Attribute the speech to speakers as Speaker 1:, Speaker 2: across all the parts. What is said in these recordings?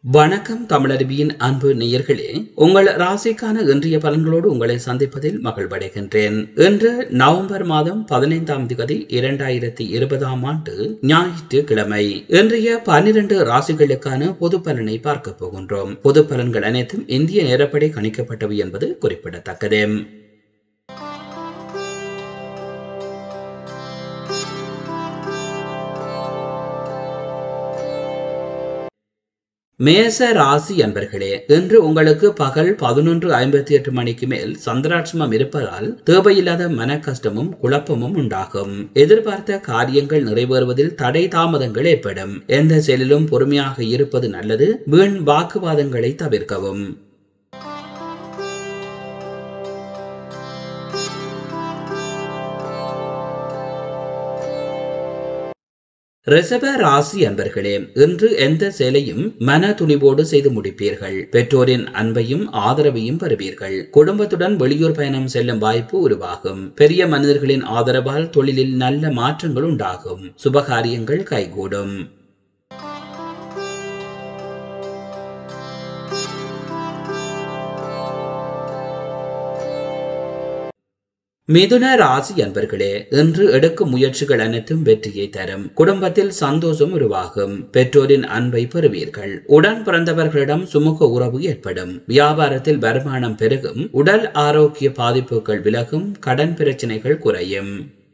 Speaker 1: வணக்கம் தமிழருவியின் அன்பு நேயர்களே உங்கள் ராசிக்கான இன்றைய பலன்களோடு உங்களை சந்திப்பதில் மகிழ்வடைகின்றேன் இன்று நவம்பர் மாதம் பதினைந்தாம் தேதி இரண்டாயிரத்தி இருபதாம் ஆண்டு ஞாயிற்றுக்கிழமை இன்றைய பன்னிரண்டு ராசிகளுக்கான பொது பலனை பார்க்க போகின்றோம் பொது பலன்கள் அனைத்தும் இந்திய நேரப்படி கணிக்கப்பட்டவை என்பது குறிப்பிடத்தக்கது மேச ராசி அன்பர்களே இன்று உங்களுக்கு பகல் பதினொன்று ஐம்பத்தி எட்டு மணிக்கு மேல் சந்திராட்சமம் இருப்பதால் தேவையில்லாத மன கஷ்டமும் குழப்பமும் உண்டாகும் எதிர்பார்த்த காரியங்கள் நிறைவேறுவதில் தடை தாமதங்கள் ஏற்படும் எந்த செயலிலும் பொறுமையாக இருப்பது நல்லது வீண் வாக்குவாதங்களை தவிர்க்கவும் ரிஷப ராசி அன்பர்களே இன்று எந்த செயலையும் மன துணிவோடு செய்து முடிப்பீர்கள் பெற்றோரின் அன்பையும் ஆதரவையும் பெறுவீர்கள் குடும்பத்துடன் வெளியூர் பயணம் செல்லும் வாய்ப்பு உருவாகும் பெரிய மனிதர்களின் ஆதரவால் தொழிலில் நல்ல மாற்றங்கள் உண்டாகும் சுபகாரியங்கள் கைகூடும் மிதுன ராசி அன்பர்களே இன்று எடுக்கும் முயற்சிகள் அனைத்தும் வெற்றியை தரும் குடும்பத்தில் சந்தோஷம் உருவாகும் பெற்றோரின் அன்பை பெறுவீர்கள் உடன் பிறந்தவர்களிடம் சுமூக உறவு ஏற்படும் வியாபாரத்தில் வருமானம் பெருகும் உடல் ஆரோக்கிய பாதிப்புகள் விலகும் கடன் பிரச்சனைகள் குறையும்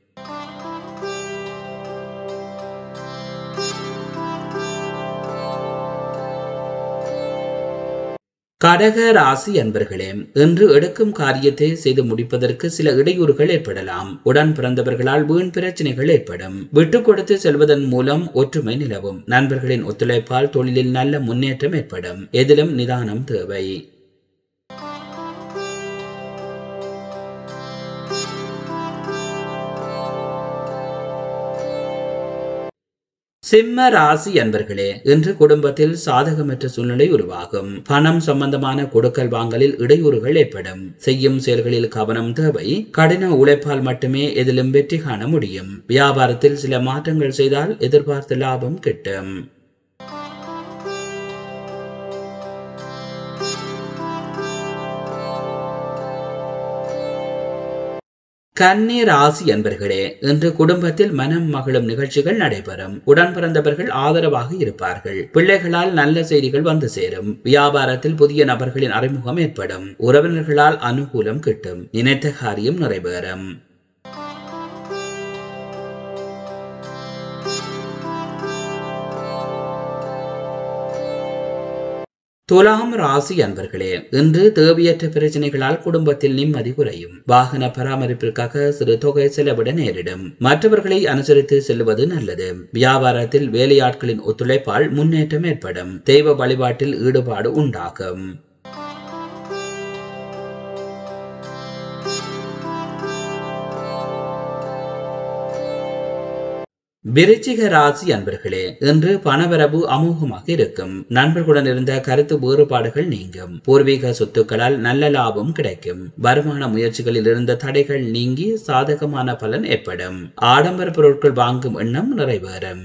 Speaker 1: கடக ராசி அன்பர்களே இன்று எடுக்கும் காரியத்தை செய்து முடிப்பதற்கு சில இடையூறுகள் ஏற்படலாம் உடன் பிறந்தவர்களால் வீண் பிரச்சனைகள் ஏற்படும் விட்டு கொடுத்து செல்வதன் மூலம் ஒற்றுமை நிலவும் நண்பர்களின் ஒத்துழைப்பால் தொழிலில் நல்ல முன்னேற்றம் ஏற்படும் எதிலும் நிதானம் தேவை சிம்ம ராசி அன்பர்களே இன்று குடும்பத்தில் சாதகமற்ற சூழ்நிலை உருவாகும் பணம் சம்பந்தமான கொடுக்கல் வாங்கலில் இடையூறுகள் ஏற்படும் செய்யும் செயல்களில் கவனம் தேவை கடின உழைப்பால் மட்டுமே எதிலும் வெற்றி காண முடியும் வியாபாரத்தில் சில மாற்றங்கள் செய்தால் எதிர்பார்த்த லாபம் கிட்டும் கன்னி ராசி அன்பர்களே இன்று குடும்பத்தில் மனம் மகிழும் நிகழ்ச்சிகள் நடைபெறும் உடன் பிறந்தவர்கள் ஆதரவாக இருப்பார்கள் பிள்ளைகளால் நல்ல செய்திகள் வந்து சேரும் வியாபாரத்தில் புதிய நபர்களின் அறிமுகம் ஏற்படும் உறவினர்களால் அனுகூலம் கிட்டும் நினைத்த காரியம் நிறைவேறும் துலாம் ராசி அன்பர்களே இன்று தேவையற்ற பிரச்சனைகளால் குடும்பத்தில் நிம்மதி குறையும் வாகன பராமரிப்பிற்காக சிறு தொகை செலவிட நேரிடும் மற்றவர்களை அனுசரித்து செல்வது நல்லது வியாபாரத்தில் வேலையாட்களின் ஒத்துழைப்பால் முன்னேற்றம் ஏற்படும் தெய்வ வழிபாட்டில் ஈடுபாடு உண்டாகும் விருச்சிக ராசி அன்பர்களே இன்று பணவரவு அமோகமாக இருக்கும் நண்பர்களுடன் இருந்த கருத்து வேறுபாடுகள் நீங்கும் பூர்வீக சொத்துக்களால் நல்ல லாபம் கிடைக்கும் வருமான முயற்சிகளில் இருந்த தடைகள் நீங்கி சாதகமான பலன் ஏற்படும் ஆடம்பர பொருட்கள் வாங்கும் எண்ணம் நிறைவேறும்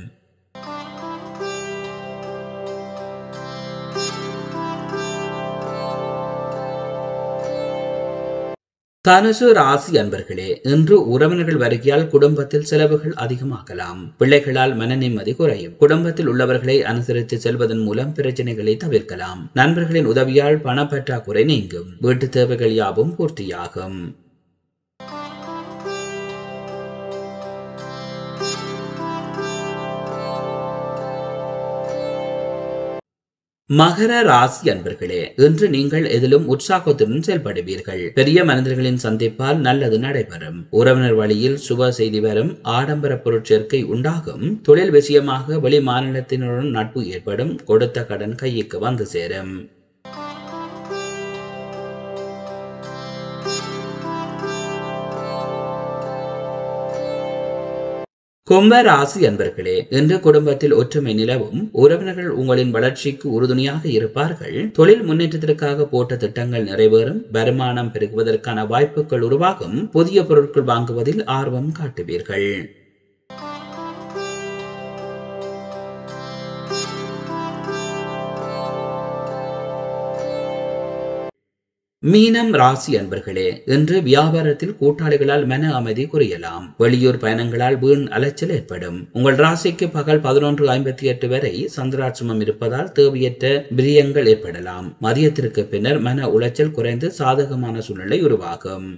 Speaker 1: தனுசு ராசி அன்பர்களே இன்று உறவினர்கள் வருகையால் குடும்பத்தில் செலவுகள் அதிகமாகலாம் பிள்ளைகளால் மன நிம்மதி குறையும் குடும்பத்தில் உள்ளவர்களை அனுசரித்து செல்வதன் மூலம் பிரச்சனைகளை தவிர்க்கலாம் நண்பர்களின் உதவியால் பணப்பற்றாக்குறை நீங்கும் வீட்டு தேவைகள் யாவும் பூர்த்தியாகும் மகர ராசி அன்பர்களே இன்று நீங்கள் எதிலும் உற்சாகத்துடன் செயல்படுவீர்கள் பெரிய மனிதர்களின் சந்திப்பால் நல்லது நடைபெறும் உறவினர் வழியில் சுப செய்தி வரும் ஆடம்பர பொருட்சேர்க்கை உண்டாகும் தொழில் விஷயமாக வெளி மாநிலத்தினருடன் நட்பு ஏற்படும் கொடுத்த கடன் கைக்கு வந்து சேரும் கும்ப ராசி அன்பர்களே இன்று குடும்பத்தில் ஒற்றுமை நிலவும் உறவினர்கள் உங்களின் வளர்ச்சிக்கு உறுதுணையாக இருப்பார்கள் தொழில் முன்னேற்றத்திற்காக போட்ட திட்டங்கள் நிறைவேறும் வருமானம் பெருகுவதற்கான வாய்ப்புகள் உருவாகும் புதிய பொருட்கள் வாங்குவதில் ஆர்வம் காட்டுவீர்கள் மீனம் ராசி அன்பர்களே இன்று வியாபாரத்தில் கூட்டாளிகளால் மன அமைதி குறையலாம் வெளியூர் பயணங்களால் வீண் அலைச்சல் ஏற்படும் உங்கள் ராசிக்கு பகல் பதினொன்று ஐம்பத்தி எட்டு வரை சந்திராட்சமம் இருப்பதால் தேவையற்ற பிரியங்கள் ஏற்படலாம் மதியத்திற்கு பின்னர் மன உளைச்சல் குறைந்து சாதகமான சூழ்நிலை உருவாகும்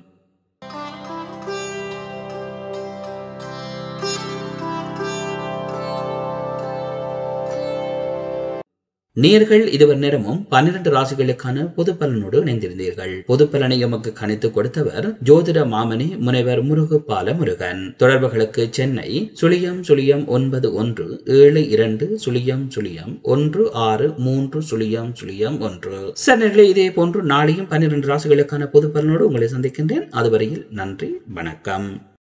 Speaker 1: நேர்கள் இதுவர் நேரமும் பன்னிரண்டு ராசிகளுக்கான பொது பலனோடு இணைந்திருந்தீர்கள் பொது பலனை எமக்கு கணித்து கொடுத்தவர் ஜோதிட மாமணி முனைவர் முருகுபால முருகன் தொடர்புகளுக்கு சென்னை சுழியம் சுழியம் ஒன்பது ஒன்று ஏழு இரண்டு சுழியம் சுழியம் ஒன்று ஆறு மூன்று சுழியம் சுழியம் ஒன்று சரி இதே போன்று நாளையும் பன்னிரண்டு ராசிகளுக்கான பொது பலனோடு உங்களை சந்திக்கின்றேன் அதுவரையில் நன்றி வணக்கம்